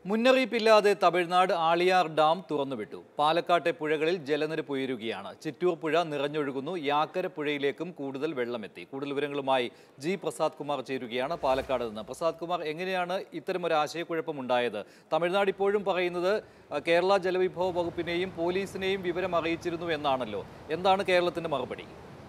മുന്നറിയിപ്പില്ലാതെ Tamil Nadu Aliyar dam തുറന്നുവിട്ടു പാലക്കാട്ടെ പുഴകളിൽ ജലനിരപ്പ് ഉയരുകയാണ് ചിറ്റൂർ പുഴ നിറഞ്ഞൊഴുകുന്നു യാക്കര പുഴയിലേക്കും കൂടുതൽ വെള്ളമെത്തി കൂടുതൽ വിവരങ്ങളുമായി ജി പ്രസാദ് കുമാർ ചേരുകയാണ് പാലക്കാട് നിന്ന് പ്രസാദ് കുമാർ എങ്ങനെയാണ് ഇത്തരമൊരു ആശയക്കുഴപ്പം ഉണ്ടായത് തമിഴ്നാട് ഇപ്പോഴും പറയുന്നത് അഹ്, കേരള ജലവിഭവ വകുപ്പിനെയും പോലീസിനെയും വിവരം അറിയിച്ചിരുന്നു എന്നാണല്ലോ എന്താണ് കേരളത്തിന്റെ മറുപടി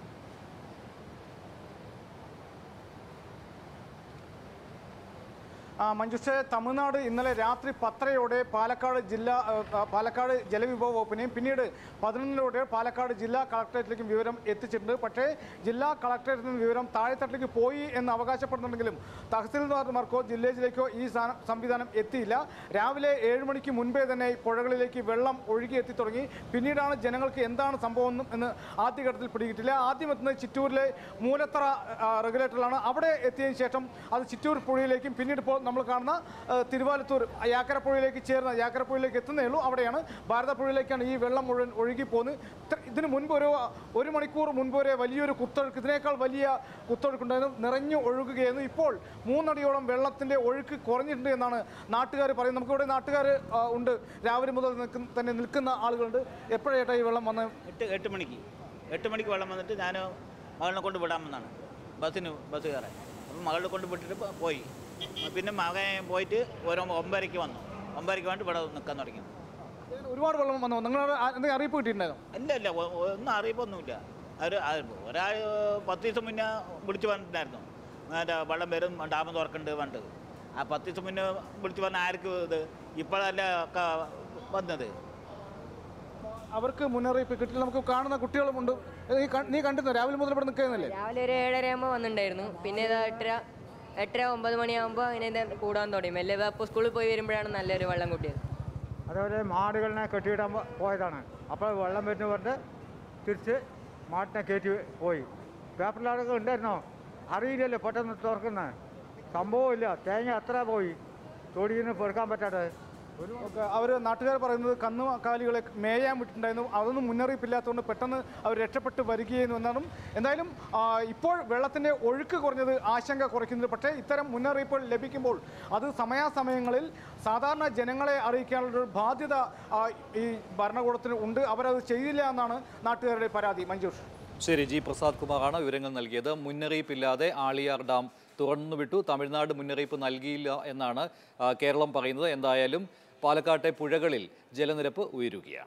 ആ, മഞ്ജുഷേ തമിഴ്നാട് ഇന്നലെ രാത്രി പത്തരയോടെ പാലക്കാട് ജില്ലാ ആ, ആ, പാലക്കാട് ജലവിഭവ വകുപ്പിനെയും പിന്നീട് പതിനൊന്നിലോടെ പാലക്കാട് ജില്ലാ കളക്ടറേറ്റിലേക്കും വിവരം എത്തിച്ചിട്ടുണ്ട് പക്ഷേ ജില്ലാ കളക്ടറേറ്റിൽ നിന്ന് വിവരം താഴെത്തട്ടിലേക്ക് പോയി എന്ന് അവകാശപ്പെടുന്നുണ്ടെങ്കിലും തഹസിൽദാർമാർക്കോ ജില്ലേജിലേക്കോ ഈ സാ- സംവിധാനം എത്തിയില്ല രാവിലെ ഏഴ് മണിക്ക് മുൻപേ തന്നെ ഈ പുഴകളിലേക്ക് വെള്ളം ഒഴുകി എത്തി തുടങ്ങി പിന്നീടാണ് ജനങ്ങൾക്ക് എന്താണ് സംഭവം എന്നും എന്ന് ആദ്യഘട്ടത്തിൽ പിടികിട്ടില്ല ആദ്യം എത്തുന്നത് ചിറ്റൂരിലെ മൂലത്തറ ആ, റെഗുലേറ്ററിലാണ് അവിടെ എത്തിയതിനു ശേഷം അത് ചിറ്റൂർ പുഴയിലേക്കും പിന്നീട് ഇപ്പോൾ നമ്മൾ കാണുന്ന ആ, തിരുവാലത്തൂർ യാക്കരപ്പുഴയിലേക്ക് ചേർന്ന യാക്കരപ്പുഴയിലേക്ക് എത്തുന്നേ ഉള്ളൂ അവിടെയാണ് ഭാരതപ്പുഴയിലേക്കാണ് ഈ വെള്ളം മുഴുവൻ ഒഴുകി പോകുന്നത് ഇത്ര- ഇതിന് മുൻപ് ഒരു ഒരു മണിക്കൂർ മുൻപ് വരെ വലിയൊരു കുത്തൊഴുക്ക് ഇതിനേക്കാൾ വലിയ കുത്തൊഴുക്കുണ്ടായിരുന്നു നിറഞ്ഞു ഒഴുകുകയായിരുന്നു ഇപ്പോൾ മൂന്നടിയോളം വെള്ളത്തിന്റെ ഒഴുക്ക് കുറഞ്ഞിട്ടുണ്ട് എന്നാണ് നാട്ടുകാർ പറയുന്നത് നമുക്കിവിടെ നാട്ടുകാർ ഉണ്ട് രാവിലെ മുതൽ നിൽക്കുന്ന തന്നെ നിൽക്കുന്ന ആളുകളുണ്ട് എപ്പോഴേട്ടാ ഈ വെള്ളം വന്ന് എട്ട് എട്ട് മണിക്ക് എട്ട് മണിക്ക് വെള്ളം വന്നിട്ട് ഞാൻ മകളിനെ കൊണ്ട് വിടാമെന്നാണ് ബസ്സിന് ബസ് കയറാൻ അപ്പം മകളെ കൊണ്ട് വിട്ടിട്ട് പോ- പോയി പിന്നെ മകൻ പോയിട്ട് ഓരോ ഒമ്പതരയ്ക്ക് വന്നു ഒമ്പതരയ്ക്ക് വേണ്ടി ഇവിടെ നിൽക്കാൻ തുടങ്ങി ഒരുപാട് വെള്ളം വന്നു നിങ്ങളുടെ എന്തെങ്കിലും അറിയിപ്പ് കിട്ടിയിട്ടുണ്ടായിരുന്നു ഇല്ല ഇല്ല ഒ- ഒന്നും അറിയിപ്പൊന്നുമില്ല അവർ ഒരാൾ പത്ത് ദിവസം മുന്നേ വിളിച്ച് പറഞ്ഞിട്ടുണ്ടായിരുന്നു മറ്റേ വെള്ളം വരും ഡാം തുറക്കുന്നുണ്ട് പണ്ട് ആ പത്ത് ദിവസം മുന്നേ വിളിച്ച് പറഞ്ഞ ആർക്കും ഇത് ഇപ്പോഴല്ല ഒക്കെ വന്നത് അവർക്ക് മുന്നറിയിപ്പ് കിട്ടില്ല നമുക്ക് കാണുന്ന കുട്ടികളുമുണ്ട് നീ ക- നീ കണ്ടിരുന്നു രാവിലെ മുതൽ ഇവിടെ നിൽക്കുന്നില്ലേ രാവിലെ ഒരു ഏഴര ആകുമ്പോൾ വന്നിട്ടുണ്ടായിരുന്നു പിന്നെ ഇത് എട്ടര എട്ടര ഒമ്പത് മണിയാകുമ്പോൾ അങ്ങനെ ഇത് കൂടാൻ തുടങ്ങി മെല്ലെ അപ്പോൾ സ്കൂളിൽ പോയി വരുമ്പോഴാണ് നല്ലൊരു വെള്ളം കൂട്ടിയത് അതേപോലെ മാടുകളിനെ കെട്ടിയിടാൻ പോ- പോയതാണ് അപ്പോൾ വെള്ളം വരുന്ന പറഞ്ഞ് തിരിച്ച് മാട്ടിനെ കയറ്റി പോയി പേപ്പറിലൊക്കെ ഉണ്ടായിരുന്നോ അറിയില്ലല്ലോ പെട്ടെന്ന് തുറക്കുന്നത് സംഭവമില്ല തേങ്ങ എത്ര പോയി തൊടിയിൽ നിന്ന് പെറുക്കാൻ പറ്റാതെ ഒരു അവർ നാട്ടുകാർ പറയുന്നത് കന്നുകാലികളെ മേയാൻ വിട്ടിട്ടുണ്ടായിരുന്നു അതൊന്നും മുന്നറിയിപ്പില്ലാത്തതുകൊണ്ട് പെട്ടെന്ന് അവർ രക്ഷപ്പെട്ട് വരികയായിരുന്നു എന്നാണ് എന്തായാലും ആ, ഇപ്പോൾ വെള്ളത്തിൻ്റെ ഒഴുക്ക് കുറഞ്ഞത് ആശങ്ക കുറയ്ക്കുന്നത് പക്ഷേ ഇത്തരം മുന്നറിയിപ്പുകൾ ലഭിക്കുമ്പോൾ അത് സമയാസമയങ്ങളിൽ സാധാരണ ജനങ്ങളെ അറിയിക്കാനുള്ള ഒരു ബാധ്യത ആ, ഈ ഭരണകൂടത്തിന് ഉണ്ട് അവരത് ചെയ്തില്ല എന്നാണ് നാട്ടുകാരുടെ പരാതി മഞ്ജുഷ് ശരി ജി പ്രസാദ് കുമാറാണ് വിവരങ്ങൾ നൽകിയത് മുന്നറിയിപ്പില്ലാതെ ആളിയാർ ഡാം തുറന്നുവിട്ടു തമിഴ്നാട് മുന്നറിയിപ്പ് നൽകിയില്ല എന്നാണ് ആ, കേരളം പറയുന്നത് എന്തായാലും പാലക്കാട്ടെ പുഴകളിൽ ജലനിരപ്പ് ഉയരുകയാണ്